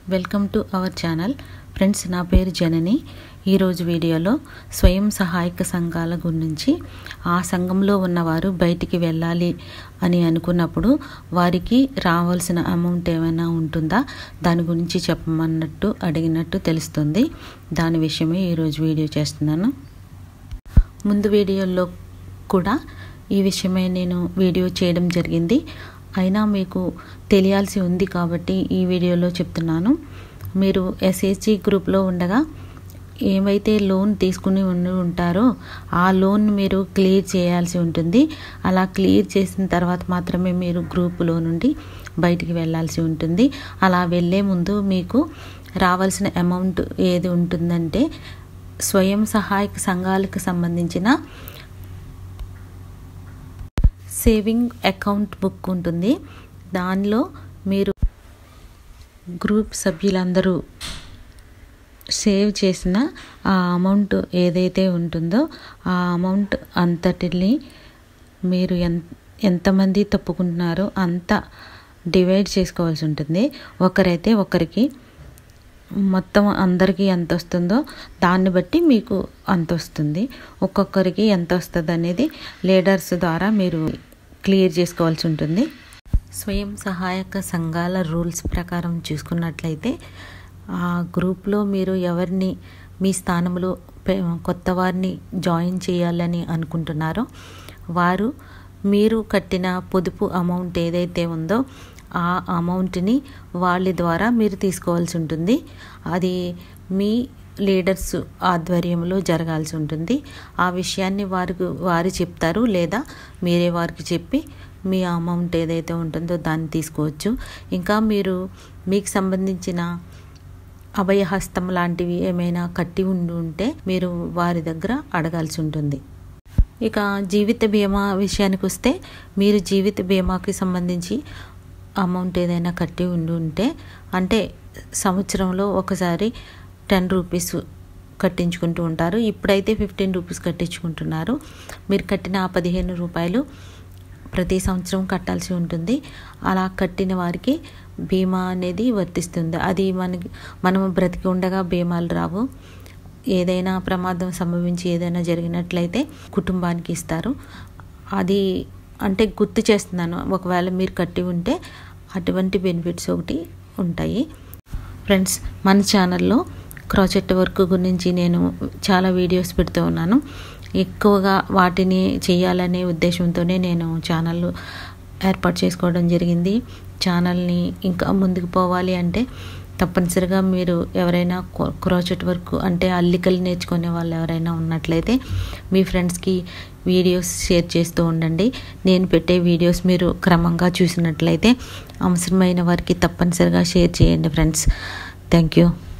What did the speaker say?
welcome to our channel friends నా పేరు జనని ఈరోజు వీడియోలో స్వయం సహాయక సంఘాల గురించి ఆ సంఘంలో ఉన్నవారు బయటికి వెళ్ళాలి అని అనుకున్నప్పుడు వారికి రావాల్సిన అమౌంట్ ఏమైనా ఉంటుందా దాని గురించి చెప్పమన్నట్టు అడిగినట్టు తెలుస్తుంది దాని విషయమే ఈరోజు వీడియో చేస్తున్నాను ముందు వీడియోలో కూడా ఈ విషయమై నేను వీడియో చేయడం జరిగింది అయినా మీకు తెలియాల్సి ఉంది కాబట్టి ఈ వీడియోలో చెప్తున్నాను మీరు ఎస్హెచ్జి గ్రూప్లో ఉండగా ఏమైతే లోన్ తీసుకుని ఉండి ఉంటారో ఆ లోన్ మీరు క్లియర్ చేయాల్సి ఉంటుంది అలా క్లియర్ చేసిన తర్వాత మాత్రమే మీరు గ్రూపులో నుండి బయటికి వెళ్ళాల్సి ఉంటుంది అలా వెళ్ళే ముందు మీకు రావాల్సిన అమౌంట్ ఏది ఉంటుందంటే స్వయం సహాయక సంఘాలకు సంబంధించిన సేవింగ్ అకౌంట్ బుక్ ఉంటుంది దానిలో మీరు గ్రూప్ సభ్యులందరూ సేవ్ చేసిన ఆ అమౌంట్ ఏదైతే ఉంటుందో ఆ అమౌంట్ అంతటిని మీరు ఎన్ ఎంతమంది తప్పుకుంటున్నారో అంత డివైడ్ చేసుకోవాల్సి ఉంటుంది ఒకరైతే ఒకరికి మొత్తం అందరికీ ఎంత వస్తుందో దాన్ని బట్టి మీకు అంత వస్తుంది ఒక్కొక్కరికి ఎంత వస్తుంది అనేది లీడర్స్ ద్వారా మీరు క్లియర్ చేసుకోవాల్సి ఉంటుంది స్వయం సహాయక సంఘాల రూల్స్ ప్రకారం చూసుకున్నట్లయితే ఆ గ్రూప్లో మీరు ఎవరిని మీ స్థానంలో కొత్త వారిని జాయిన్ చేయాలని అనుకుంటున్నారో వారు మీరు కట్టిన పొదుపు అమౌంట్ ఏదైతే ఉందో ఆ అమౌంట్ని వాళ్ళ ద్వారా మీరు తీసుకోవాల్సి ఉంటుంది అది మీ లీడర్స్ ఆధ్వర్యంలో జరగాల్సి ఉంటుంది ఆ విషయాన్ని వారికి వారు చెప్తారు లేదా మీరే వారికి చెప్పి మీ అమౌంట్ ఏదైతే ఉంటుందో దాన్ని తీసుకోవచ్చు ఇంకా మీరు మీకు సంబంధించిన అభయహస్తం లాంటివి ఏమైనా కట్టి ఉండి ఉంటే మీరు వారి దగ్గర అడగాల్సి ఉంటుంది ఇక జీవిత బీమా విషయానికి వస్తే మీరు జీవిత బీమాకి సంబంధించి అమౌంట్ ఏదైనా కట్టి ఉండి ఉంటే అంటే సంవత్సరంలో ఒకసారి టెన్ రూపీస్ కట్టించుకుంటూ ఉంటారు ఇప్పుడైతే ఫిఫ్టీన్ రూపీస్ కట్టించుకుంటున్నారు మీరు కట్టిన ఆ పదిహేను రూపాయలు ప్రతి సంవత్సరం కట్టాల్సి ఉంటుంది అలా కట్టిన వారికి బీమా అనేది వర్తిస్తుంది అది మనకి మనము బ్రతికి ఉండగా బీమాలు రావు ఏదైనా ప్రమాదం సంభవించి ఏదైనా జరిగినట్లయితే కుటుంబానికి ఇస్తారు అది అంటే గుర్తు చేస్తున్నాను ఒకవేళ మీరు కట్టి ఉంటే అటువంటి బెనిఫిట్స్ ఒకటి ఉంటాయి ఫ్రెండ్స్ మన ఛానల్లో క్రాచెట్ వర్క్ గురించి నేను చాలా వీడియోస్ పెడుతూ ఉన్నాను ఎక్కువగా వాటిని చేయాలనే ఉద్దేశంతోనే నేను ఛానల్ ఏర్పాటు చేసుకోవడం జరిగింది ఛానల్ని ఇంకా ముందుకు పోవాలి అంటే తప్పనిసరిగా మీరు ఎవరైనా క్రోచెట్ వర్క్ అంటే అల్లికలు నేర్చుకునే వాళ్ళు ఎవరైనా ఉన్నట్లయితే మీ ఫ్రెండ్స్కి వీడియోస్ షేర్ చేస్తూ ఉండండి నేను పెట్టే వీడియోస్ మీరు క్రమంగా చూసినట్లయితే అవసరమైన వారికి తప్పనిసరిగా షేర్ చేయండి ఫ్రెండ్స్ థ్యాంక్ యూ